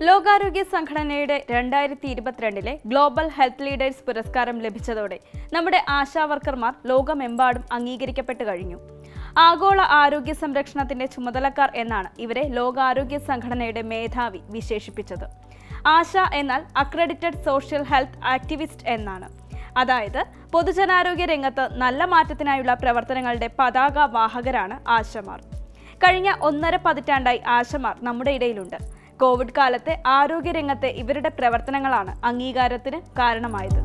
ലോകാരോഗ്യ സംഘടനയുടെ രണ്ടായിരത്തി ഇരുപത്തിരണ്ടിലെ ഗ്ലോബൽ ഹെൽത്ത് ലീഡേഴ്സ് പുരസ്കാരം ലഭിച്ചതോടെ നമ്മുടെ ആശാവർക്കർമാർ ലോകമെമ്പാടും അംഗീകരിക്കപ്പെട്ടു കഴിഞ്ഞു ആഗോള ആരോഗ്യ സംരക്ഷണത്തിന്റെ ചുമതലക്കാർ എന്നാണ് ഇവരെ ലോകാരോഗ്യ സംഘടനയുടെ മേധാവി വിശേഷിപ്പിച്ചത് ആശ എന്നാൽ അക്രഡിറ്റഡ് സോഷ്യൽ ഹെൽത്ത് ആക്ടിവിസ്റ്റ് എന്നാണ് അതായത് പൊതുജനാരോഗ്യ രംഗത്ത് നല്ല മാറ്റത്തിനായുള്ള പ്രവർത്തനങ്ങളുടെ പതാക വാഹകരാണ് ആശമാർ കഴിഞ്ഞ ഒന്നര പതിറ്റാണ്ടായി ആശമാർ നമ്മുടെ ഇടയിലുണ്ട് കോവിഡ് കാലത്തെ ആരോഗ്യരംഗത്തെ ഇവരുടെ പ്രവർത്തനങ്ങളാണ് അംഗീകാരത്തിന് കാരണമായത്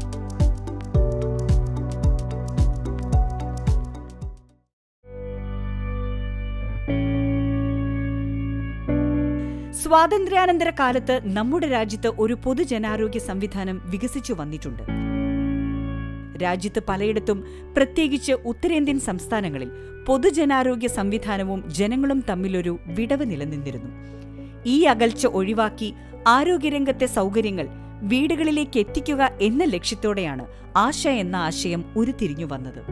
സ്വാതന്ത്ര്യാനന്തര കാലത്ത് നമ്മുടെ രാജ്യത്ത് ഒരു പൊതുജനാരോഗ്യ സംവിധാനം വികസിച്ചു വന്നിട്ടുണ്ട് രാജ്യത്ത് പലയിടത്തും പ്രത്യേകിച്ച് ഉത്തരേന്ത്യൻ സംസ്ഥാനങ്ങളിൽ പൊതുജനാരോഗ്യ സംവിധാനവും ജനങ്ങളും തമ്മിലൊരു വിടവ് നിലനിന്നിരുന്നു ഈ അകൽച്ച ഒഴിവാക്കി ആരോഗ്യരംഗത്തെ സൗകര്യങ്ങൾ വീടുകളിലേക്ക് എത്തിക്കുക എന്ന ലക്ഷ്യത്തോടെയാണ് ആശ എന്ന ആശയം ഉരുത്തിരിഞ്ഞു വന്നത്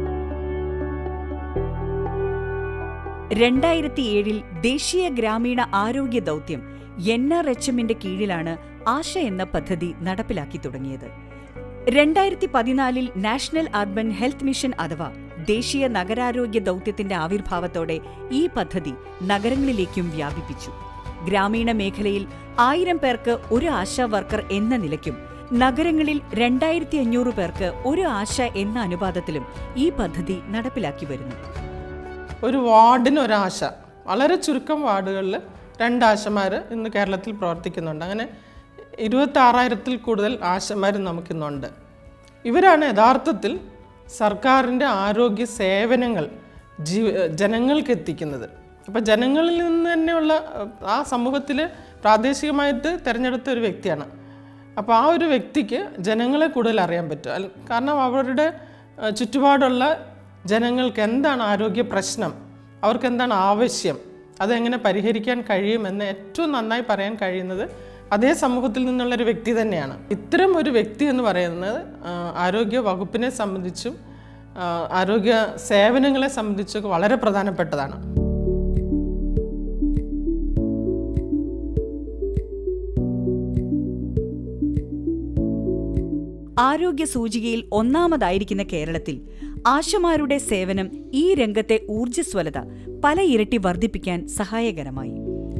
രണ്ടായിരത്തി ഏഴിൽ ദേശീയ ഗ്രാമീണ ആരോഗ്യ ദൗത്യം എൻ ആർ എച്ച് എമ്മിന്റെ കീഴിലാണ് ആശ എന്ന പദ്ധതി നടപ്പിലാക്കി തുടങ്ങിയത് രണ്ടായിരത്തി പതിനാലിൽ നാഷണൽ അർബൻ ഹെൽത്ത് മിഷൻ അഥവാ ദേശീയ നഗരാരോഗ്യ ദൗത്യത്തിന്റെ ആവിർഭാവത്തോടെ ഈ പദ്ധതി നഗരങ്ങളിലേക്കും വ്യാപിപ്പിച്ചു ഗ്രാമീണ മേഖലയിൽ ആയിരം പേർക്ക് ഒരു ആശാ വർക്കർ എന്ന നിലയ്ക്കും നഗരങ്ങളിൽ രണ്ടായിരത്തി അഞ്ഞൂറ് പേർക്ക് ഒരു ആശ എന്ന അനുപാതത്തിലും ഈ പദ്ധതി നടപ്പിലാക്കി വരുന്നു ഒരു വാർഡിന് ഒരാശ വളരെ ചുരുക്കം വാർഡുകളിൽ രണ്ട് ആശമാർ ഇന്ന് കേരളത്തിൽ പ്രവർത്തിക്കുന്നുണ്ട് അങ്ങനെ ഇരുപത്താറായിരത്തിൽ കൂടുതൽ ആശമാർ നമുക്കിന്നുണ്ട് ഇവരാണ് യഥാർത്ഥത്തിൽ സർക്കാരിൻ്റെ ആരോഗ്യ സേവനങ്ങൾ ജീവ ജനങ്ങൾക്ക് എത്തിക്കുന്നത് അപ്പോൾ ജനങ്ങളിൽ നിന്ന് തന്നെയുള്ള ആ സമൂഹത്തിൽ പ്രാദേശികമായിട്ട് തിരഞ്ഞെടുത്ത ഒരു വ്യക്തിയാണ് അപ്പോൾ ആ ഒരു വ്യക്തിക്ക് ജനങ്ങളെ കൂടുതൽ അറിയാൻ പറ്റും അല്ല- കാരണം അവരുടെ ഏഹ്, ചുറ്റുപാടുള്ള ജനങ്ങൾക്ക് എന്താണ് ആരോഗ്യ പ്രശ്നം അവർക്ക് എന്താണ് ആവശ്യം അതെങ്ങനെ പരിഹരിക്കാൻ കഴിയുമെന്ന് ഏറ്റവും നന്നായി പറയാൻ കഴിയുന്നത് അതേ സമൂഹത്തിൽ നിന്നുള്ളൊരു വ്യക്തി തന്നെയാണ് ഇത്തരം ഒരു വ്യക്തി എന്ന് പറയുന്നത് ആ, ആരോഗ്യ വകുപ്പിനെ സംബന്ധിച്ചും ആ, ആരോഗ്യ സേവനങ്ങളെ സംബന്ധിച്ചൊക്കെ വളരെ പ്രധാനപ്പെട്ടതാണ് ആരോഗ്യ സൂചികയിൽ ഒന്നാമതായിരിക്കുന്ന കേരളത്തിൽ ആശമാരുടെ സേവനം ഈ രംഗത്തെ ഊർജ്ജസ്വലത പല ഇരട്ടി വർദ്ധിപ്പിക്കാൻ സഹായകരമായി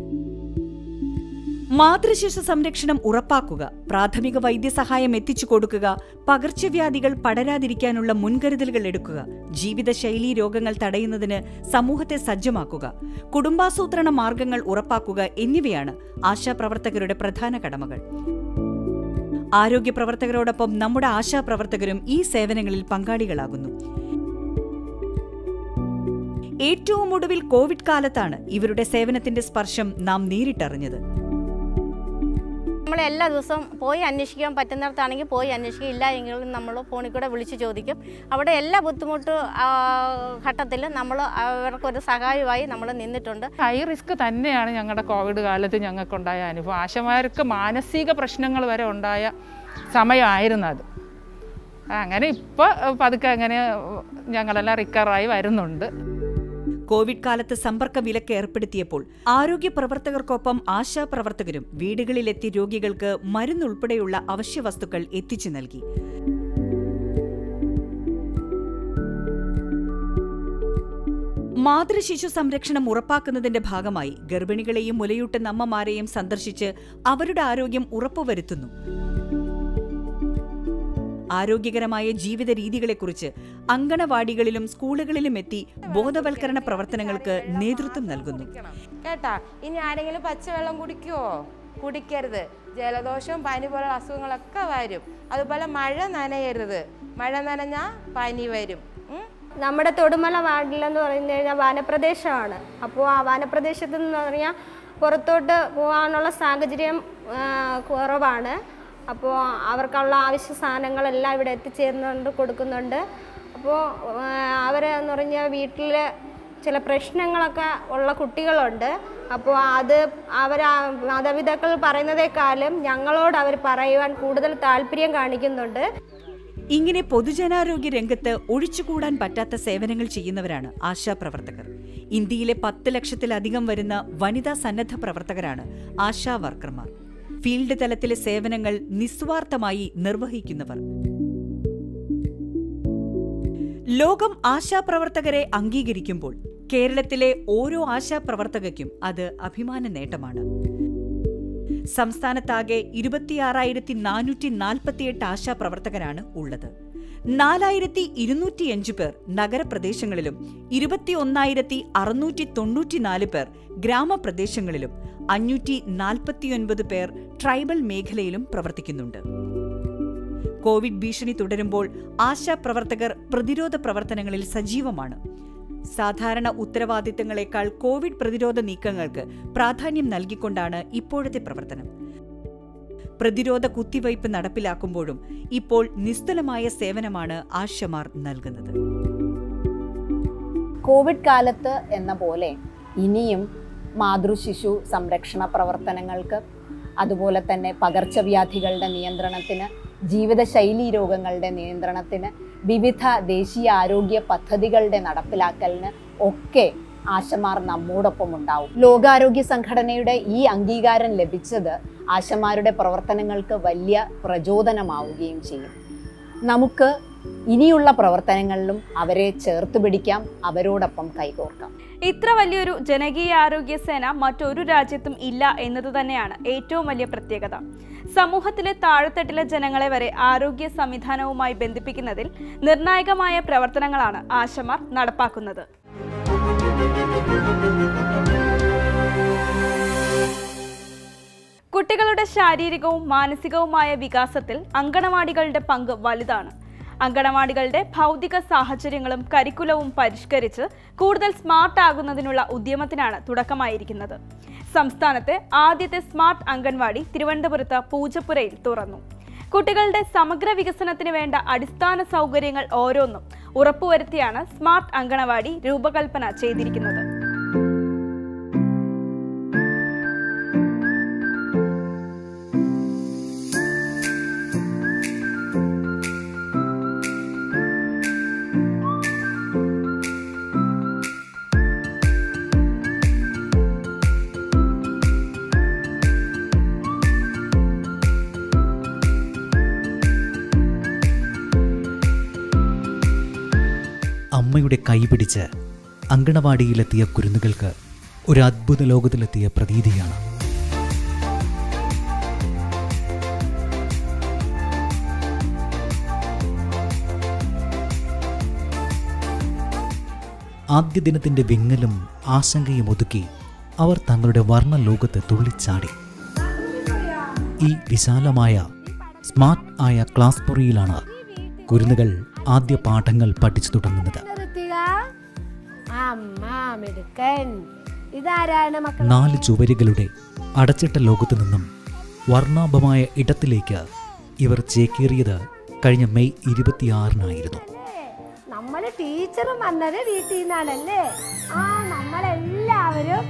മാതൃശിശു സംരക്ഷണം ഉറപ്പാക്കുക പ്രാഥമിക വൈദ്യസഹായം എത്തിച്ചു കൊടുക്കുക പകർച്ചവ്യാധികൾ പടരാതിരിക്കാനുള്ള മുൻകരുതലുകൾ എടുക്കുക ജീവിതശൈലീ രോഗങ്ങൾ തടയുന്നതിന് സമൂഹത്തെ സജ്ജമാക്കുക കുടുംബാസൂത്രണ മാർഗങ്ങൾ ഉറപ്പാക്കുക എന്നിവയാണ് ആശാപ്രവർത്തകരുടെ പ്രധാന കടമകൾ ആരോഗ്യ പ്രവർത്തകരോടൊപ്പം നമ്മുടെ ആശാപ്രവർത്തകരും ഈ സേവനങ്ങളിൽ പങ്കാളികളാകുന്നു ഏറ്റവും ഒടുവിൽ കോവിഡ് കാലത്താണ് ഇവരുടെ സേവനത്തിന്റെ സ്പർശം നാം നേരിട്ടറിഞ്ഞത് നമ്മൾ എല്ലാ ദിവസവും പോയി അന്വേഷിക്കാൻ പറ്റുന്നിടത്താണെങ്കിൽ പോയി അന്വേഷിക്കുക ഇല്ല എങ്കിലും നമ്മൾ ഫോണിൽ കൂടെ വിളിച്ച് ചോദിക്കും അവിടെ എല്ലാ ബുദ്ധിമുട്ട് ആ, ഘട്ടത്തിലും നമ്മൾ അവർക്കൊരു സഹായമായി നമ്മൾ നിന്നിട്ടുണ്ട് ഹൈ റിസ്ക് തന്നെയാണ് ഞങ്ങളുടെ കോവിഡ് കാലത്ത് ഞങ്ങൾക്കുണ്ടായ അനുഭവം ആശമാർക്ക് മാനസിക പ്രശ്നങ്ങൾ വരെ ഉണ്ടായ സമയമായിരുന്നു അത് അങ്ങനെ ഇപ്പോൾ പതുക്കെ അങ്ങനെ ഞങ്ങളെല്ലാം റിക്കവറായി വരുന്നുണ്ട് കോവിഡ് കാലത്ത് സമ്പർക്ക വിലക്ക് ഏർപ്പെടുത്തിയപ്പോൾ ആരോഗ്യ പ്രവർത്തകർക്കൊപ്പം ആശാപ്രവർത്തകരും വീടുകളിലെത്തി രോഗികൾക്ക് മരുന്നുൾപ്പെടെയുള്ള അവശ്യ വസ്തുക്കൾ എത്തിച്ചു നൽകി മാതൃശിശു സംരക്ഷണം ഉറപ്പാക്കുന്നതിന്റെ ഭാഗമായി ഗർഭിണികളെയും മുലയൂട്ടുന്ന അമ്മമാരെയും സന്ദർശിച്ച് അവരുടെ ആരോഗ്യം ഉറപ്പുവരുത്തുന്നു ആരോഗ്യകരമായ ജീവിത രീതികളെക്കുറിച്ച് അങ്കണവാടികളിലും സ്കൂളുകളിലും എത്തി ബോധവൽക്കരണ പ്രവർത്തനങ്ങൾക്ക് നേതൃത്വം നൽകുന്നു കേട്ടാ ഇനി ആരെങ്കിലും പച്ചവെള്ളം കുടിക്കുവോ കുടിക്കരുത് ജലദോഷവും പനി പോലുള്ള അസുഖങ്ങളൊക്കെ വരും അതുപോലെ മഴ നനയരുത് മഴ നനഞ്ഞാൽ പനി വരും ഉം? നമ്മുടെ തൊടുമല വാർഡിലെന്ന് പറഞ്ഞു കഴിഞ്ഞാൽ വനപ്രദേശമാണ് അപ്പോൾ ആ വനപ്രദേശത്ത് നിന്ന് പറഞ്ഞാൽ പുറത്തോട്ട് പോകാനുള്ള സാഹചര്യം ആ, കുറവാണ് അപ്പോൾ അവർക്കുള്ള ആവശ്യ സാധനങ്ങളെല്ലാം ഇവിടെ എത്തിച്ചേരുന്നുണ്ട് കൊടുക്കുന്നുണ്ട് അപ്പോൾ അവരെന്ന് പറഞ്ഞാൽ വീട്ടിൽ ചില പ്രശ്നങ്ങളൊക്കെ ഉള്ള കുട്ടികളുണ്ട് അപ്പോൾ അത് അവർ മാതാപിതാക്കൾ പറയുന്നതേക്കാളും ഞങ്ങളോട് അവർ പറയുവാൻ കൂടുതൽ താല്പര്യം കാണിക്കുന്നുണ്ട് ഇങ്ങനെ പൊതുജനാരോഗ്യ രംഗത്ത് ഒഴിച്ചുകൂടാൻ പറ്റാത്ത സേവനങ്ങൾ ചെയ്യുന്നവരാണ് ആശാപ്രവർത്തകർ ഇന്ത്യയിലെ പത്ത് ലക്ഷത്തിലധികം വരുന്ന വനിതാ സന്നദ്ധ പ്രവർത്തകരാണ് ആശാ വർക്കർമാർ ഫീൽഡ് തലത്തിലെ സേവനങ്ങൾ നിസ്വാർത്ഥമായി നിർവഹിക്കുന്നവർ ലോകം ആശാപ്രവർത്തകരെ അംഗീകരിക്കുമ്പോൾ കേരളത്തിലെ ഓരോ ആശാപ്രവർത്തകയ്ക്കും അത് അഭിമാന നേട്ടമാണ് സംസ്ഥാനത്താകെ ഇരുപത്തിയാറായിരത്തി നാനൂറ്റി നാൽപ്പത്തിയെട്ട് ആശാപ്രവർത്തകരാണ് ഉള്ളത് നാലായിരത്തി ഇരുന്നൂറ്റിയഞ്ച് പേർ നഗരപ്രദേശങ്ങളിലും ഇരുപത്തിയൊന്നായിരത്തി അറുന്നൂറ്റി തൊണ്ണൂറ്റിനാല് പേർ ഗ്രാമപ്രദേശങ്ങളിലും അഞ്ഞൂറ്റി നാൽപ്പത്തിയൊൻപത് പേർ ട്രൈബൽ മേഖലയിലും പ്രവർത്തിക്കുന്നുണ്ട് കോവിഡ് ഭീഷണി തുടരുമ്പോൾ ആശാപ്രവർത്തകർ പ്രതിരോധ പ്രവർത്തനങ്ങളിൽ സജീവമാണ് സാധാരണ ഉത്തരവാദിത്തങ്ങളെക്കാൾ കോവിഡ് പ്രതിരോധ നീക്കങ്ങൾക്ക് പ്രാധാന്യം നൽകിക്കൊണ്ടാണ് ഇപ്പോഴത്തെ പ്രവർത്തനം പ്രതിരോധ കുത്തിവയ്പ് നടപ്പിലാക്കുമ്പോഴും ഇപ്പോൾ നിസ്തുലമായ സേവനമാണ് ആശമാർ നൽകുന്നത് കോവിഡ് കാലത്ത് എന്ന പോലെ ഇനിയും മാതൃശിശു സംരക്ഷണ പ്രവർത്തനങ്ങൾക്ക് അതുപോലെ തന്നെ പകർച്ചവ്യാധികളുടെ നിയന്ത്രണത്തിന് ജീവിതശൈലി രോഗങ്ങളുടെ നിയന്ത്രണത്തിന് വിവിധ ദേശീയ ആരോഗ്യ പദ്ധതികളുടെ നടപ്പിലാക്കലിന് ഒക്കെ ആശമാർ നമ്മോടൊപ്പം ഉണ്ടാവും ലോകാരോഗ്യ സംഘടനയുടെ ഈ അംഗീകാരം ലഭിച്ചത് ആശമാരുടെ പ്രവർത്തനങ്ങൾക്ക് വലിയ പ്രചോദനമാവുകയും ചെയ്യും നമുക്ക് ഇനിയുള്ള പ്രവർത്തനങ്ങളിലും അവരെ ചേർത്ത് പിടിക്കാം അവരോടൊപ്പം കൈകോർക്കാം ഇത്ര വലിയൊരു ജനകീയ ആരോഗ്യ സേന മറ്റൊരു രാജ്യത്തും ഇല്ല എന്നത് തന്നെയാണ് ഏറ്റവും വലിയ പ്രത്യേകത സമൂഹത്തിലെ താഴെത്തട്ടിലെ ജനങ്ങളെ വരെ ആരോഗ്യ സംവിധാനവുമായി ബന്ധിപ്പിക്കുന്നതിൽ നിർണായകമായ പ്രവർത്തനങ്ങളാണ് ആശമാർ നടപ്പാക്കുന്നത് കുട്ടികളുടെ ശാരീരികവും മാനസികവുമായ വികാസത്തിൽ അങ്കണവാടികളുടെ പങ്ക് വലുതാണ് അങ്കണവാടികളുടെ ഭൗതിക സാഹചര്യങ്ങളും കരിക്കുലവും പരിഷ്കരിച്ച് കൂടുതൽ സ്മാർട്ട് ആകുന്നതിനുള്ള ഉദ്യമത്തിനാണ് തുടക്കമായിരിക്കുന്നത് സംസ്ഥാനത്തെ ആദ്യത്തെ സ്മാർട്ട് അംഗൻവാടി തിരുവനന്തപുരത്ത് പൂജപ്പുരയിൽ തുറന്നു കുട്ടികളുടെ സമഗ്ര വികസനത്തിന് വേണ്ട അടിസ്ഥാന സൗകര്യങ്ങൾ ഓരോന്നും ഉറപ്പുവരുത്തിയാണ് സ്മാർട്ട് അങ്കണവാടി രൂപകൽപ്പന ചെയ്തിരിക്കുന്നത് അമ്മയുടെ കൈപിടിച്ച് അങ്കണവാടിയിലെത്തിയ കുരുന്നുകൾക്ക് ഒരു അദ്ഭുത ലോകത്തിലെത്തിയ പ്രതീതിയാണ് ആദ്യ ദിനത്തിന്റെ വിങ്ങലും ആശങ്കയും ഒതുക്കി അവർ തങ്ങളുടെ വർണ്ണ ലോകത്ത് തുള്ളിച്ചാടി ഈ വിശാലമായ സ്മാർട്ട് ആയ ക്ലാസ് മുറിയിലാണ് കുരുന്നുകൾ ആദ്യ പാഠങ്ങൾ പഠിച്ചു തുടങ്ങുന്നത് അമ്മ മിടുക്കൻ ഇതാരാണ് മക്കൾ നാല് ചുവരുകളുടെ അടച്ചിട്ട ലോകത്തു നിന്നും വർണ്ണാഭമായ ഇടത്തിലേക്ക് ഇവർ ചേക്കേറിയത് കഴിഞ്ഞ മെയ് ഇരുപത്തിയാറിനായിരുന്നു നമ്മള് ടീച്ചറും വന്നത് വീട്ടിൽ നിന്നാണല്ലേ ആ നമ്മളെല്ലാവരും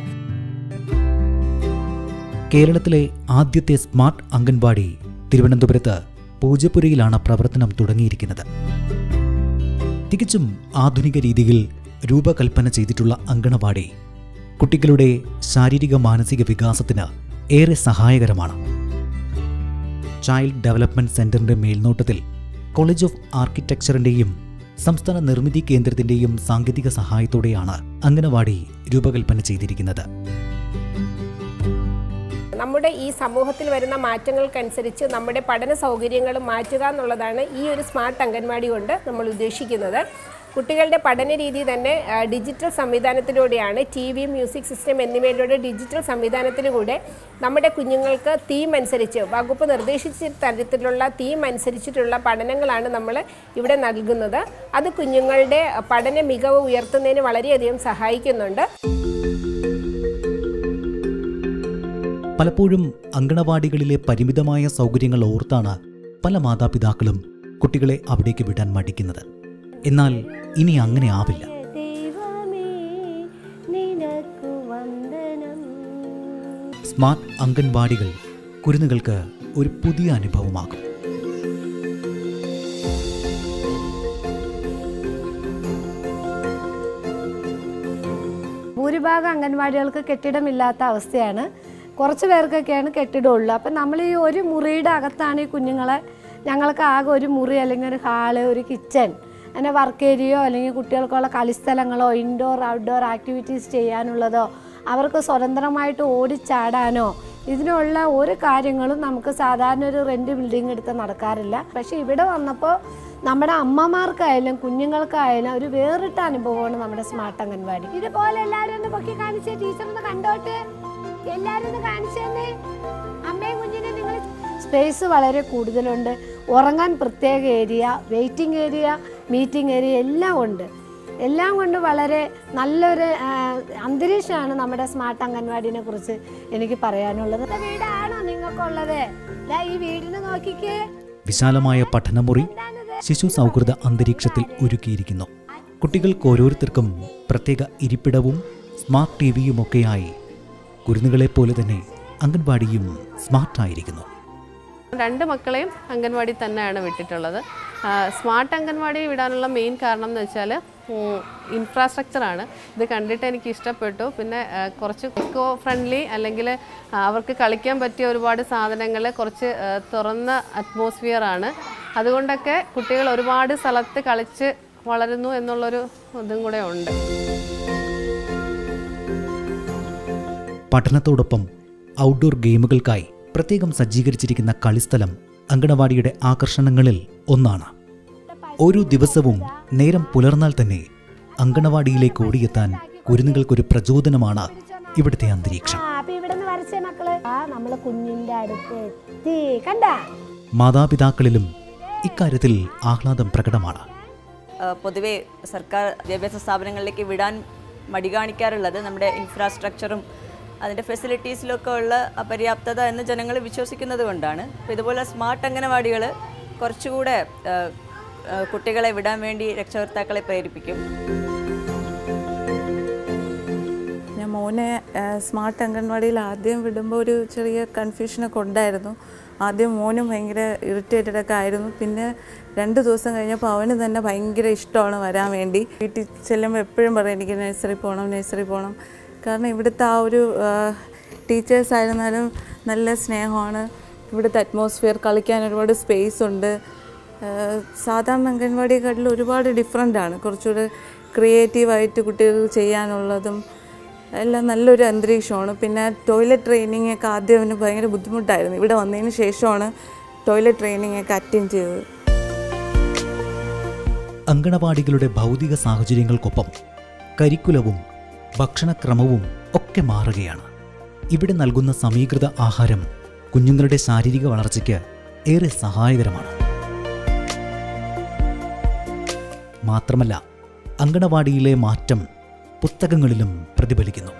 കേരളത്തിലെ ആദ്യത്തെ സ്മാർട്ട് അംഗൻവാടി തിരുവനന്തപുരത്ത് പൂജപ്പുരയിലാണ് പ്രവർത്തനം തുടങ്ങിയിരിക്കുന്നത് തികച്ചും ആധുനിക രീതിയിൽ രൂപകൽപ്പന ചെയ്തിട്ടുള്ള അങ്കണവാടി കുട്ടികളുടെ ശാരീരിക മാനസിക വികാസത്തിന് ഏറെ സഹായകരമാണ് ചൈൽഡ് ഡെവലപ്മെന്റ് സെന്ററിന്റെ മേൽനോട്ടത്തിൽ കോളേജ് ഓഫ് ആർക്കിടെക്ചറിന്റെയും സംസ്ഥാന നിർമ്മിതി കേന്ദ്രത്തിന്റെയും സാങ്കേതിക സഹായത്തോടെയാണ് അങ്കണവാടി രൂപകൽപ്പന ചെയ്തിരിക്കുന്നത് നമ്മുടെ ഈ സമൂഹത്തിൽ വരുന്ന മാറ്റങ്ങൾക്കനുസരിച്ച് നമ്മുടെ പഠന സൗകര്യങ്ങളും മാറ്റുക എന്നുള്ളതാണ് ഈ ഒരു സ്മാർട്ട് അംഗൻവാടി കൊണ്ട് നമ്മൾ ഉദ്ദേശിക്കുന്നത് കുട്ടികളുടെ പഠന രീതി തന്നെ ആ, ഡിജിറ്റൽ സംവിധാനത്തിലൂടെയാണ് ടി വി മ്യൂസിക് സിസ്റ്റം എന്നിവയിലൂടെ ഡിജിറ്റൽ സംവിധാനത്തിലൂടെ നമ്മുടെ കുഞ്ഞുങ്ങൾക്ക് തീം അനുസരിച്ച് വകുപ്പ് നിർദ്ദേശിച്ച തരത്തിലുള്ള തീം അനുസരിച്ചിട്ടുള്ള പഠനങ്ങളാണ് നമ്മൾ ഇവിടെ നൽകുന്നത് അത് കുഞ്ഞുങ്ങളുടെ പഠന മികവ് ഉയർത്തുന്നതിന് വളരെയധികം സഹായിക്കുന്നുണ്ട് പലപ്പോഴും അങ്കണവാടികളിലെ പരിമിതമായ സൗകര്യങ്ങൾ ഓർത്താണ് പല മാതാപിതാക്കളും കുട്ടികളെ അവിടേക്ക് വിടാൻ മടിക്കുന്നത് എന്നാൽ ഇനി അങ്ങനെ ആവില്ല ദൈവമേ നിനക്കു വന്ദനം സ്മാർട്ട് അംഗൻവാടികൾ കുരുന്നുകൾക്ക് ഒരു പുതിയ അനുഭവമാകും ഭൂരിഭാഗം അംഗൻവാടികൾക്ക് കെട്ടിടമില്ലാത്ത അവസ്ഥയാണ് കുറച്ച് പേർക്കൊക്കെയാണ് കെട്ടിടമുള്ളൂ അപ്പം നമ്മൾ ഈ ഒരു മുറിയുടെ അകത്താണ് ഈ കുഞ്ഞുങ്ങളെ ഞങ്ങൾക്ക് ആകെ ഒരു മുറി അല്ലെങ്കിൽ ഒരു ഹാള് ഒരു കിച്ചൺ അങ്ങനെ വർക്ക് ഏരിയയോ അല്ലെങ്കിൽ കുട്ടികൾക്കുള്ള കളിസ്ഥലങ്ങളോ ഇൻഡോർ ഔട്ട്ഡോർ ആക്ടിവിറ്റീസ് ചെയ്യാനുള്ളതോ അവർക്ക് സ്വതന്ത്രമായിട്ട് ഓടിച്ചാടാനോ ഇതിനുള്ള ഒരു കാര്യങ്ങളും നമുക്ക് സാധാരണ ഒരു റെൻറ്റ് ബിൽഡിംഗ് എടുത്ത് നടക്കാറില്ല പക്ഷേ ഇവിടെ വന്നപ്പോൾ നമ്മുടെ അമ്മമാർക്കായാലും കുഞ്ഞുങ്ങൾക്കായാലും ഒരു വേറിട്ട അനുഭവമാണ് നമ്മുടെ സ്മാർട്ട് അംഗൻവാടി ഇതുപോലെ എല്ലാവരും ഒന്ന് പൊക്കി കാണിച്ചേ ടീച്ചർ ഒന്ന് കണ്ടോട്ട് എല്ലാവരും ഒന്ന് കാണിച്ചു തന്നെ അമ്മയും കുഞ്ഞിനെ നിങ്ങൾ സ്പേസ് വളരെ കൂടുതലുണ്ട് ഉറങ്ങാൻ പ്രത്യേക area waiting area meeting area എല്ലാം ഉണ്ട് എല്ലാം കൊണ്ട് വളരെ നല്ലൊരു ആ, അന്തരീക്ഷമാണ് നമ്മുടെ സ്മാർട്ട് അംഗൻവാടിനെ കുറിച്ച് എനിക്ക് പറയാനുള്ളത് ഇത് വീടാണോ നിങ്ങൾക്കുള്ളത് ദാ ഈ വീടിന് നോക്കിക്കേ വിശാലമായ പഠനമുറി ശിശു സൗഹൃദ അന്തരീക്ഷത്തിൽ ഒരുക്കിയിരിക്കുന്നു കുട്ടികൾക്ക് ഓരോരുത്തർക്കും പ്രത്യേക ഇരിപ്പിടവും സ്മാർട്ട് ടി വിയുമൊക്കെയായി കുരുന്നുകളെപ്പോലെ തന്നെ അംഗൻവാടിയും സ്മാർട്ടായിരിക്കുന്നു രണ്ട് മക്കളെയും അംഗൻവാടി തന്നെയാണ് വിട്ടിട്ടുള്ളത് ആ, സ്മാർട്ട് അംഗൻവാടി വിടാനുള്ള മെയിൻ കാരണം എന്ന് വെച്ചാൽ ഇൻഫ്രാസ്ട്രക്ചറാണ് ഇത് കണ്ടിട്ട് എനിക്ക് ഇഷ്ടപ്പെട്ടു പിന്നെ ആ, കുറച്ച് ഇക്കോ ഫ്രണ്ട്ലി അല്ലെങ്കിൽ അവർക്ക് കളിക്കാൻ പറ്റിയ ഒരുപാട് സാധനങ്ങൾ കുറച്ച് ആ, തുറന്ന അറ്റ്മോസ്ഫിയർ ആണ് അതുകൊണ്ടൊക്കെ കുട്ടികൾ ഒരുപാട് സ്ഥലത്ത് കളിച്ച് വളരുന്നു എന്നുള്ളൊരു ഇതും കൂടെ ഉണ്ട് പഠനത്തോടൊപ്പം ഔട്ട്ഡോർ ഗെയിമുകൾക്കായി പ്രത്യേകം സജ്ജീകരിച്ചിരിക്കുന്ന കളിസ്ഥലം അങ്കണവാടിയുടെ ആകർഷണങ്ങളിൽ ഒന്നാണ് ഓരോ ദിവസവും നേരം പുലർന്നാൽ തന്നെ അങ്കണവാടിയിലേക്ക് ഓടിയെത്താൻ കുരുന്നുകൾക്കൊരു പ്രചോദനമാണ് ഇവിടുത്തെ അന്തരീക്ഷം ആ അപ്പൊ ഇവിടെ നിന്ന് വരച്ചേ മക്കള് ആ നമ്മള് കുഞ്ഞിന്റെ അടുത്ത് എത്തി കണ്ടാ മാതാപിതാക്കളിലും ഇക്കാര്യത്തിൽ ആഹ്ലാദം പ്രകടമാണ് ആ, പൊതുവെ സർക്കാർ വിദ്യാഭ്യാസ സ്ഥാപനങ്ങളിലേക്ക് വിടാൻ മടി കാണിക്കാറുള്ളത് നമ്മുടെ ഇൻഫ്രാസ്ട്രക്ചറും അതിൻ്റെ ഫെസിലിറ്റീസിലൊക്കെ ഉള്ള അപര്യാപ്തത എന്ന് ജനങ്ങൾ വിശ്വസിക്കുന്നത് കൊണ്ടാണ് അപ്പോൾ ഇതുപോലെ സ്മാർട്ട് അംഗനവാടികൾ കുറച്ചുകൂടെ ആ, ആ, കുട്ടികളെ വിടാൻ വേണ്ടി രക്ഷകർത്താക്കളെ പ്രേരിപ്പിക്കും ഞാൻ മോനെ ആ, സ്മാർട്ട് അംഗൻവാടിയിൽ ആദ്യം വിടുമ്പോൾ ഒരു ചെറിയ കൺഫ്യൂഷനൊക്കെ ഉണ്ടായിരുന്നു ആദ്യം മോനും ഭയങ്കര ഇറിറ്റേറ്റഡ് ഒക്കെ ആയിരുന്നു പിന്നെ രണ്ട് ദിവസം കഴിഞ്ഞപ്പോൾ അവന് തന്നെ ഭയങ്കര ഇഷ്ടമാണ് വരാൻ വേണ്ടി വീട്ടിൽ ചെല്ലുമ്പോൾ എപ്പോഴും പറയും എനിക്ക് നഴ്സറി പോകണം നഴ്സറി പോകണം കാരണം ഇവിടുത്തെ ആ ഒരു ടീച്ചേഴ്സ് ആയിരുന്നാലും നല്ല സ്നേഹമാണ് ഇവിടുത്തെ അറ്റ്മോസ്ഫിയർ കളിക്കാൻ ഒരുപാട് സ്പേസ് ഉണ്ട് ആഹ് സാധാരണ അംഗൻവാടിയെക്കാട്ടിൽ ഒരുപാട് ഡിഫറെൻ്റ് ആണ് കുറച്ചുകൂടെ ക്രിയേറ്റീവായിട്ട് കുട്ടികൾക്ക് ചെയ്യാനുള്ളതും എല്ലാം നല്ലൊരു അന്തരീക്ഷമാണ് പിന്നെ ടോയ്ലറ്റ് ട്രെയിനിങ് ഒക്കെ ആദ്യം അവന് ഭയങ്കര ബുദ്ധിമുട്ടായിരുന്നു ഇവിടെ വന്നതിന് ശേഷമാണ് ടോയ്ലറ്റ് ട്രെയിനിങ് ഒക്കെ അറ്റൻഡ് ചെയ്തത് അങ്കണവാടികളുടെ ഭൗതിക സാഹചര്യങ്ങൾക്കൊപ്പം കരിക്കുലവും ഭക്ഷണക്രമവും ഒക്കെ മാറുകയാണ് ഇവിടെ നൽകുന്ന സമീകൃത ആഹാരം കുഞ്ഞുങ്ങളുടെ ശാരീരിക വളർച്ചയ്ക്ക് ഏറെ സഹായകരമാണ് മാത്രമല്ല അങ്കണവാടിയിലെ മാറ്റം പുസ്തകങ്ങളിലും പ്രതിഫലിക്കുന്നു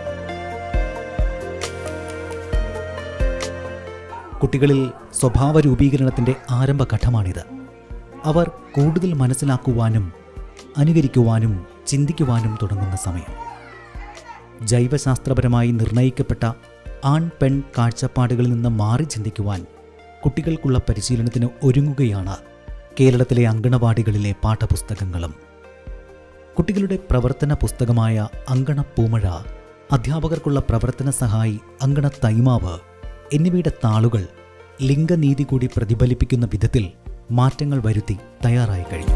കുട്ടികളിൽ സ്വഭാവ രൂപീകരണത്തിൻ്റെ ആരംഭഘട്ടമാണിത് അവർ കൂടുതൽ മനസ്സിലാക്കുവാനും അനുകരിക്കുവാനും ചിന്തിക്കുവാനും തുടങ്ങുന്ന സമയം ജൈവശാസ്ത്രപരമായി നിർണയിക്കപ്പെട്ട ആൺ പെൺ കാഴ്ചപ്പാടുകളിൽ നിന്ന് മാറി ചിന്തിക്കുവാൻ കുട്ടികൾക്കുള്ള പരിശീലനത്തിന് ഒരുങ്ങുകയാണ് കേരളത്തിലെ അങ്കണവാടികളിലെ പാഠപുസ്തകങ്ങളും കുട്ടികളുടെ പ്രവർത്തന പുസ്തകമായ അങ്കണ പൂമഴ അധ്യാപകർക്കുള്ള പ്രവർത്തന സഹായി അങ്കണ തൈമാവ് എന്നിവയുടെ താളുകൾ ലിംഗനീതി കൂടി പ്രതിഫലിപ്പിക്കുന്ന വിധത്തിൽ മാറ്റങ്ങൾ വരുത്തി തയ്യാറായി കഴിഞ്ഞു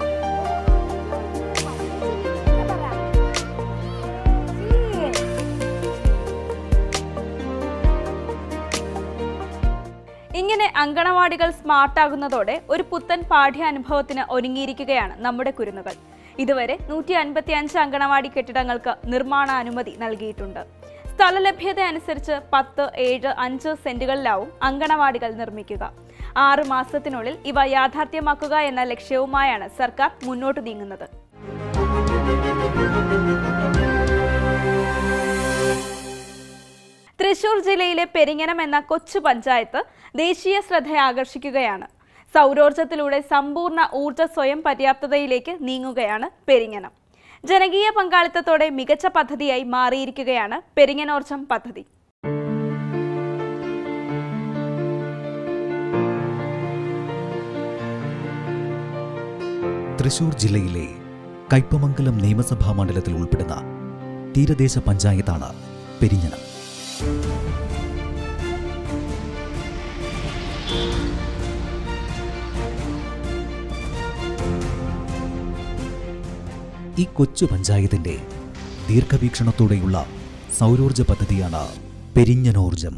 ഇങ്ങനെ അങ്കണവാടികൾ സ്മാർട്ടാകുന്നതോടെ ഒരു പുത്തൻ പാഠ്യാനുഭവത്തിന് ഒരുങ്ങിയിരിക്കുകയാണ് നമ്മുടെ കുരുന്നുകൾ ഇതുവരെ നൂറ്റി അൻപത്തി അഞ്ച് അങ്കണവാടി കെട്ടിടങ്ങൾക്ക് നിർമ്മാണാനുമതി നൽകിയിട്ടുണ്ട് സ്ഥലലഭ്യത അനുസരിച്ച് പത്ത് ഏഴ് അഞ്ച് സെന്റുകളിലാവും അങ്കണവാടികൾ നിർമ്മിക്കുക ആറ് മാസത്തിനുള്ളിൽ ഇവ യാഥാർത്ഥ്യമാക്കുക എന്ന ലക്ഷ്യവുമായാണ് സർക്കാർ മുന്നോട്ട് നീങ്ങുന്നത് തൃശൂർ ജില്ലയിലെ പെരിങ്ങനം എന്ന കൊച്ചു പഞ്ചായത്ത് ദേശീയ ശ്രദ്ധ ആകർഷിക്കുകയാണ് സൗരോർജ്ജത്തിലൂടെ സമ്പൂർണ്ണ ഊർജ്ജ സ്വയം പര്യാപ്തതയിലേക്ക് നീങ്ങുകയാണ് പെരിങ്ങനം ജനകീയ പങ്കാളിത്തത്തോടെ മികച്ച പദ്ധതിയായി മാറിയിരിക്കുകയാണ് പെരിങ്ങനോർജ്ജം പദ്ധതി തൃശൂർ ജില്ലയിലെ കയ്പമംഗലം നിയമസഭാ മണ്ഡലത്തിൽ ഉൾപ്പെടുന്ന തീരദേശ പഞ്ചായത്താണ് പെരിഞ്ഞനം ഈ കൊച്ചു പഞ്ചായത്തിന്റെ ദീർഘവീക്ഷണത്തോടെയുള്ള സൗരോർജ പദ്ധതിയാണ് പെരിഞ്ഞനോർജം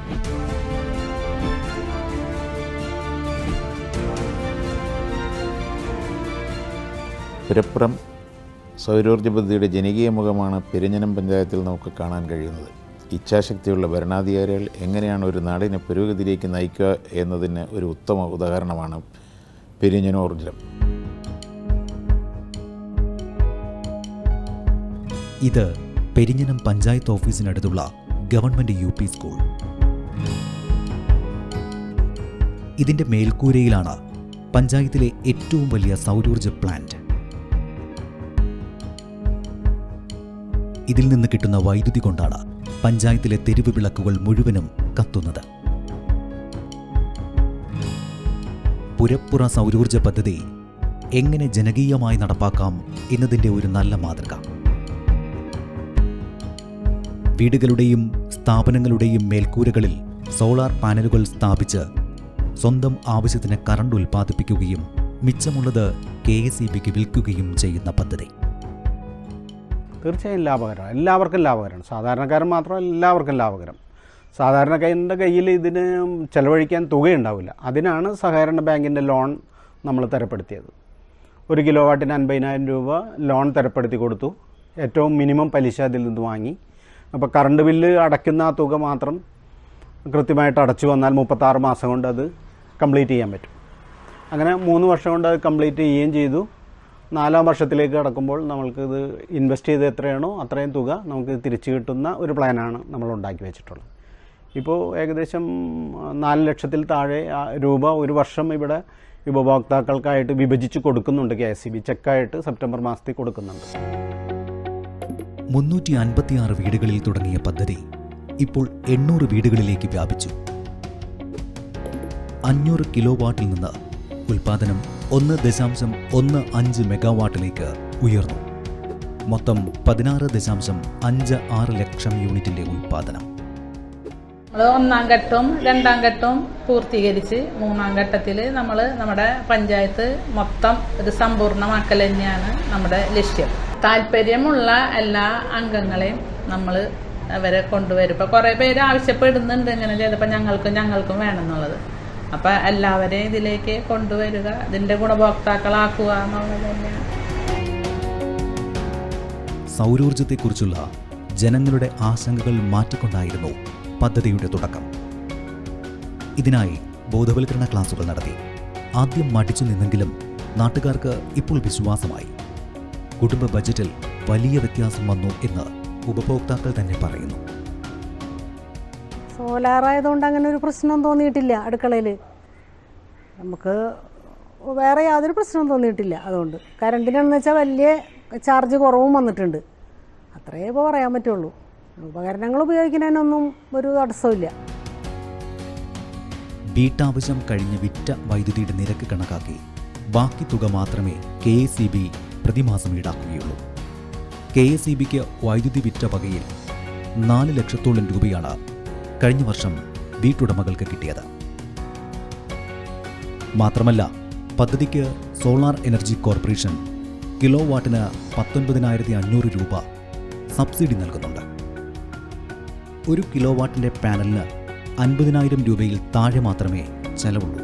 പുരപ്പുറം സൗരോർജ്ജ പദ്ധതിയുടെ ജനകീയ മുഖമാണ് പെരിഞ്ഞനം പഞ്ചായത്തിൽ നമുക്ക് കാണാൻ കഴിയുന്നത് ഇച്ഛാശക്തിയുള്ള ഭരണാധികാരികൾ എങ്ങനെയാണ് ഒരു നാടിനെ പുരോഗതിയിലേക്ക് നയിക്കുക എന്നതിന് ഒരു ഉത്തമ ഉദാഹരണമാണ് പെരിഞ്ഞനോർജ്ജം ഇത് പെരിഞ്ഞനം പഞ്ചായത്ത് ഓഫീസിനടുത്തുള്ള ഗവൺമെന്റ് യു പി സ്കൂൾ ഇതിന്റെ മേൽക്കൂരയിലാണ് പഞ്ചായത്തിലെ ഏറ്റവും വലിയ സൗരോർജ പ്ലാന്റ് ഇതിൽ നിന്ന് കിട്ടുന്ന വൈദ്യുതി കൊണ്ടാണ് പഞ്ചായത്തിലെ തെരുവ് വിളക്കുകൾ മുഴുവനും കത്തുന്നത് പുരപ്പുറ സൗരോർജ പദ്ധതി എങ്ങനെ ജനകീയമായി നടപ്പാക്കാം എന്നതിന്റെ ഒരു നല്ല മാതൃക വീടുകളുടെയും സ്ഥാപനങ്ങളുടെയും മേൽക്കൂരകളിൽ സോളാർ പാനലുകൾ സ്ഥാപിച്ച് സ്വന്തം ആവശ്യത്തിന് കറണ്ട് ഉൽപ്പാദിപ്പിക്കുകയും മിച്ചമുള്ളത് കെ എസ് ഇ ബിക്ക് വിൽക്കുകയും ചെയ്യുന്ന പദ്ധതി തീർച്ചയായും ലാഭകരമാണ് എല്ലാവർക്കും ലാഭകരമാണ് സാധാരണക്കാരൻ മാത്രമല്ല എല്ലാവർക്കും ലാഭകരം സാധാരണക്കാരൻ്റെ കയ്യിൽ ഇതിന് ചെലവഴിക്കാൻ തുകയുണ്ടാവില്ല അതിനാണ് സഹകരണ ബാങ്കിൻ്റെ ലോൺ നമ്മൾ തരപ്പെടുത്തിയത് ഒരു കിലോ വാട്ടിന് അൻപതിനായിരം രൂപ ലോൺ തരപ്പെടുത്തി കൊടുത്തു ഏറ്റവും മിനിമം പലിശ അതിൽ നിന്ന് വാങ്ങി അപ്പോൾ കറണ്ട് ബില്ല് അടയ്ക്കുന്ന ആ തുക മാത്രം കൃത്യമായിട്ട് അടച്ചു വന്നാൽ മുപ്പത്താറ് മാസം കൊണ്ട് അത് കംപ്ലീറ്റ് ചെയ്യാൻ പറ്റും അങ്ങനെ മൂന്ന് വർഷം കൊണ്ട് അത് കംപ്ലീറ്റ് ചെയ്യുകയും ചെയ്തു നാലാം വർഷത്തിലേക്ക് കടക്കുമ്പോൾ നമ്മൾക്കിത് ഇൻവെസ്റ്റ് ചെയ്ത് എത്രയാണോ അത്രയും തുക നമുക്ക് തിരിച്ചു കിട്ടുന്ന ഒരു പ്ലാനാണ് നമ്മൾ ഉണ്ടാക്കി വെച്ചിട്ടുള്ളത് ഇപ്പോൾ ഏകദേശം നാല് ലക്ഷത്തിൽ താഴെ ആ രൂപ ഒരു വർഷം ഇവിടെ ഉപഭോക്താക്കൾക്കായിട്ട് വിഭജിച്ച് കൊടുക്കുന്നുണ്ട് കെ എസ് സി ബി ചെക്കായിട്ട് സെപ്റ്റംബർ മാസത്തിൽ കൊടുക്കുന്നുണ്ട് മുന്നൂറ്റി അൻപത്തിയാറ് വീടുകളിൽ തുടങ്ങിയ പദ്ധതി ഇപ്പോൾ എണ്ണൂറ് വീടുകളിലേക്ക് വ്യാപിച്ചു അഞ്ഞൂറ് കിലോ വാട്ടിൽ നിന്ന് ഉൽപാദനം ഒന്ന് ദശാംശം ഒന്ന് അഞ്ച് മെഗാവാട്ടിലേക്ക് ഉയർന്നു മൊത്തം പതിനാറ് ദശാംശം അഞ്ച് ആറ് ലക്ഷം യൂണിറ്റിന്റെ ഉൽപാദനം നമ്മൾ ഒന്നാം ഘട്ടവും രണ്ടാം ഘട്ടവും പൂർത്തീകരിച്ച് മൂന്നാം ഘട്ടത്തിൽ നമ്മൾ നമ്മുടെ പഞ്ചായത്ത് മൊത്തം ഒരു സമ്പൂർണ്ണമാക്കൽ തന്നെയാണ് നമ്മുടെ ലക്ഷ്യം താല്പര്യമുള്ള എല്ലാ അംഗങ്ങളെയും നമ്മൾ അവരെ കൊണ്ടുവരും ഇപ്പം കുറേ പേര് ആവശ്യപ്പെടുന്നുണ്ട് ഇങ്ങനെ ചെയ്തപ്പോൾ ഞങ്ങൾക്കും ഞങ്ങൾക്കും വേണമെന്നുള്ളത് അപ്പം എല്ലാവരെയും ഇതിലേക്ക് കൊണ്ടുവരിക ഇതിൻ്റെ ഗുണഭോക്താക്കളാക്കുക എന്നുള്ളത് തന്നെയാണ് സൗരോർജത്തെക്കുറിച്ചുള്ള ജനങ്ങളുടെ ആശങ്കകൾ മാറ്റിക്കൊണ്ടായിരുന്നു പദ്ധതിയുടെ തുടക്കം ഇതിനായി ബോധവൽക്കരണ ക്ലാസുകൾ നടത്തി ആദ്യം മടിച്ചു നിന്നെങ്കിലും നാട്ടുകാർക്ക് ഇപ്പോൾ വിശ്വാസമായി കുടുംബ ബജറ്റിൽ വലിയ വ്യത്യാസം വന്നു എന്ന് ഉപഭോക്താക്കൾ തന്നെ പറയുന്നു സോലാറായതുകൊണ്ട് അങ്ങനെ ഒരു പ്രശ്നം തോന്നിയിട്ടില്ല അടുക്കളയിൽ നമുക്ക് വേറെ യാതൊരു പ്രശ്നവും തോന്നിയിട്ടില്ല അതുകൊണ്ട് കറണ്ടിനാണെന്ന് വെച്ചാൽ വലിയ ചാർജ് കുറവും വന്നിട്ടുണ്ട് അത്രയേ ഇപ്പോൾ പറയാൻ പറ്റുള്ളൂ ഉപകരണങ്ങൾ ഉപയോഗിക്കുന്നതിനൊന്നും ഒരു തടസ്സമില്ല വീട്ടാവശ്യം കഴിഞ്ഞ് വിറ്റ വൈദ്യുതിയുടെ നിരക്ക് കണക്കാക്കി ബാക്കി തുക മാത്രമേ കെ എസ് ഇ ബി പ്രതിമാസം ഈടാക്കുകയുള്ളൂ കെ എസ് ഇ ബിക്ക് വൈദ്യുതി വിറ്റ വകയിൽ നാല് ലക്ഷത്തോളം രൂപയാണ് കഴിഞ്ഞ വർഷം വീട്ടുടമകൾക്ക് കിട്ടിയത് മാത്രമല്ല പദ്ധതിക്ക് സോളാർ എനർജി കോർപ്പറേഷൻ കിലോ വാട്ടിന് പത്തൊൻപതിനായിരത്തി അഞ്ഞൂറ് രൂപ സബ്സിഡി നൽകുന്നുണ്ട് ഒരു കിലോ വാട്ടിന്റെ പാനലിന് അൻപതിനായിരം രൂപയിൽ താഴെ മാത്രമേ ചെലവുള്ളൂ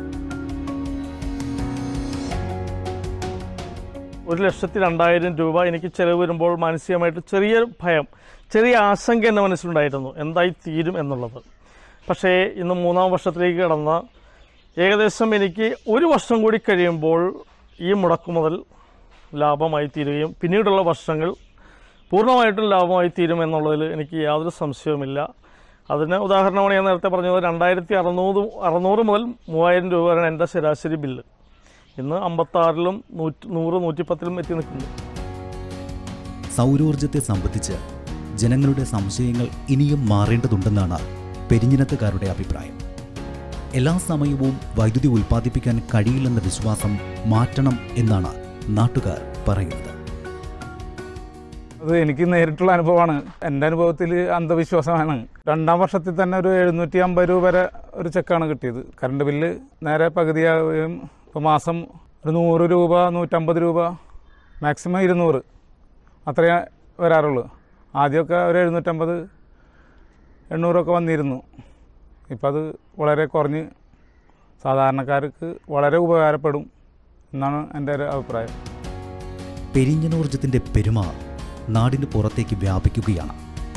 ഒരു ലക്ഷത്തി രണ്ടായിരം രൂപ എനിക്ക് ചിലവ് വരുമ്പോൾ മാനസികമായിട്ട് ചെറിയ ഭയം ചെറിയ ആശങ്ക എൻ്റെ മനസ്സിലുണ്ടായിരുന്നു എന്തായി തീരും എന്നുള്ളത് പക്ഷേ ഇന്ന് മൂന്നാം വർഷത്തിലേക്ക് കടന്ന ഏകദേശം എനിക്ക് ഒരു വർഷം കൂടി കഴിയുമ്പോൾ ഈ മുടക്കുമുതൽ ലാഭമായി തീരുകയും പിന്നീടുള്ള വർഷങ്ങൾ പൂർണ്ണമായിട്ടും ലാഭമായി തീരും എന്നുള്ളതിൽ എനിക്ക് യാതൊരു സംശയവുമില്ല അതിന് ഉദാഹരണമാണ് ഞാൻ നേരത്തെ പറഞ്ഞത് രണ്ടായിരത്തി അറുന്നൂറ് അറുന്നൂറ് മുതൽ മൂവായിരം രൂപ വരെയാണ് എൻ്റെ ശരാശരി ബില്ല് ഇന്ന് അമ്പത്താറിലും നൂറ്റി നൂറ് നൂറ്റിപ്പത്തിലും എത്തി നിൽക്കുന്നു സൗരോർജത്തെ സംബന്ധിച്ച് ജനങ്ങളുടെ സംശയങ്ങൾ ഇനിയും മാറേണ്ടതുണ്ടെന്നാണ് പെരിഞ്ഞിനത്തുകാരുടെ അഭിപ്രായം എല്ലാ സമയവും വൈദ്യുതി ഉൽപ്പാദിപ്പിക്കാൻ കഴിയില്ലെന്ന വിശ്വാസം മാറ്റണം എന്നാണ് നാട്ടുകാർ പറയുന്നത് അത് എനിക്ക് നേരിട്ടുള്ള അനുഭവമാണ് എൻ്റെ അനുഭവത്തിൽ അന്ധവിശ്വാസമാണ് രണ്ടാം വർഷത്തിൽ തന്നെ ഒരു എഴുന്നൂറ്റി അമ്പത് രൂപ വരെ ഒരു ചെക്കാണ് കിട്ടിയത് കറണ്ട് ബില്ല് നേരെ പകുതിയാവുകയും ഇപ്പോൾ മാസം ഒരു നൂറ് രൂപ നൂറ്റമ്പത് രൂപ മാക്സിമം ഇരുന്നൂറ് അത്രയേ വരാറുള്ളൂ ആദ്യമൊക്കെ ഒരു എഴുന്നൂറ്റമ്പത് എണ്ണൂറൊക്കെ വന്നിരുന്നു ഇപ്പം അത് വളരെ കുറഞ്ഞ് സാധാരണക്കാർക്ക് വളരെ ഉപകാരപ്പെടും എന്നാണ് എൻ്റെ ഒരു അഭിപ്രായം പെരിഞ്ഞനോർജത്തിന്റെ പെരുമ നാടിന് പുറത്തേക്ക് വ്യാപിക്കുകയാണ്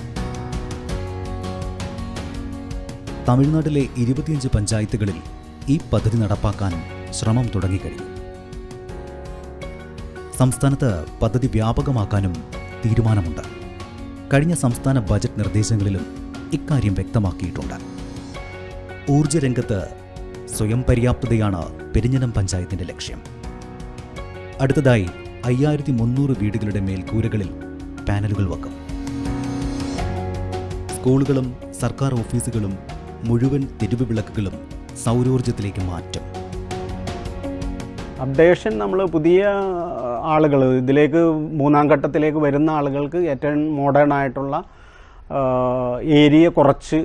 തമിഴ്നാട്ടിലെ ഇരുപത്തിയഞ്ച് പഞ്ചായത്തുകളിൽ ഈ പദ്ധതി നടപ്പാക്കാൻ ശ്രമം തുടങ്ങിക്കഴിഞ്ഞു സംസ്ഥാനത്ത് പദ്ധതി വ്യാപകമാക്കാനും തീരുമാനമുണ്ട് കഴിഞ്ഞ സംസ്ഥാന ബജറ്റ് നിർദ്ദേശങ്ങളിലും ഇക്കാര്യം വ്യക്തമാക്കിയിട്ടുണ്ട് ഊർജ്ജരംഗത്ത് സ്വയം പര്യാപ്തതയാണ് പെരിഞ്ഞനം പഞ്ചായത്തിന്റെ ലക്ഷ്യം അടുത്തതായി അയ്യായിരത്തി മുന്നൂറ് വീടുകളുടെ മേൽക്കൂരകളിൽ പാനലുകൾ വെക്കും സ്കൂളുകളും സർക്കാർ ഓഫീസുകളും മുഴുവൻ തെരുവ് വിളക്കുകളും സൗരോർജ്ജത്തിലേക്ക് മാറ്റും അപ്ഡേഷൻ നമ്മൾ പുതിയ ആളുകൾ ഇതിലേക്ക് മൂന്നാം ഘട്ടത്തിലേക്ക് വരുന്ന ആളുകൾക്ക് ഏറ്റവും മോഡേൺ ആയിട്ടുള്ള ഏരിയ കുറച്ച്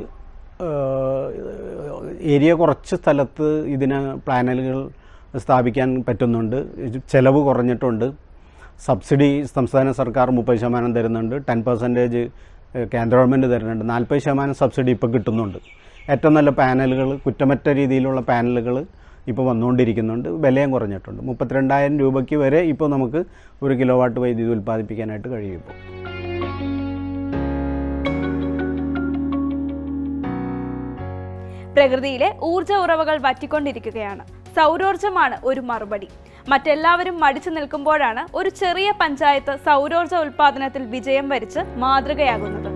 ഏരിയ കുറച്ച് സ്ഥലത്ത് ഇതിന് പാനലുകൾ സ്ഥാപിക്കാൻ പറ്റുന്നുണ്ട് ചിലവ് കുറഞ്ഞിട്ടുണ്ട് സബ്സിഡി സംസ്ഥാന സർക്കാർ മുപ്പത് ശതമാനം തരുന്നുണ്ട് ടെൻ പെർസെൻറ്റേജ് കേന്ദ്ര ഗവൺമെൻറ് തരുന്നുണ്ട് നാൽപ്പത് ശതമാനം സബ്സിഡി ഇപ്പോൾ കിട്ടുന്നുണ്ട് ഏറ്റവും നല്ല പാനലുകൾ കുറ്റമറ്റ രീതിയിലുള്ള പാനലുകൾ ഇപ്പോൾ വന്നുകൊണ്ടിരിക്കുന്നുണ്ട് വിലയും കുറഞ്ഞിട്ടുണ്ട് മുപ്പത്തിരണ്ടായിരം രൂപയ്ക്ക് വരെ ഇപ്പോൾ നമുക്ക് ഒരു കിലോ വാട്ട് വൈദ്യുതി ഉൽപ്പാദിപ്പിക്കാനായിട്ട് കഴിയും ഇപ്പോൾ പ്രകൃതിയിലെ ഊർജ ഉറവകൾ വറ്റിക്കൊണ്ടിരിക്കുകയാണ് സൗരോർജ്ജമാണ് ഒരു മറുപടി മറ്റെല്ലാവരും മടിച്ചു നിൽക്കുമ്പോഴാണ് ഒരു ചെറിയ പഞ്ചായത്ത് സൗരോർജ്ജ ഉൽപാദനത്തിൽ വിജയം വരിച്ച് മാതൃകയാകുന്നത്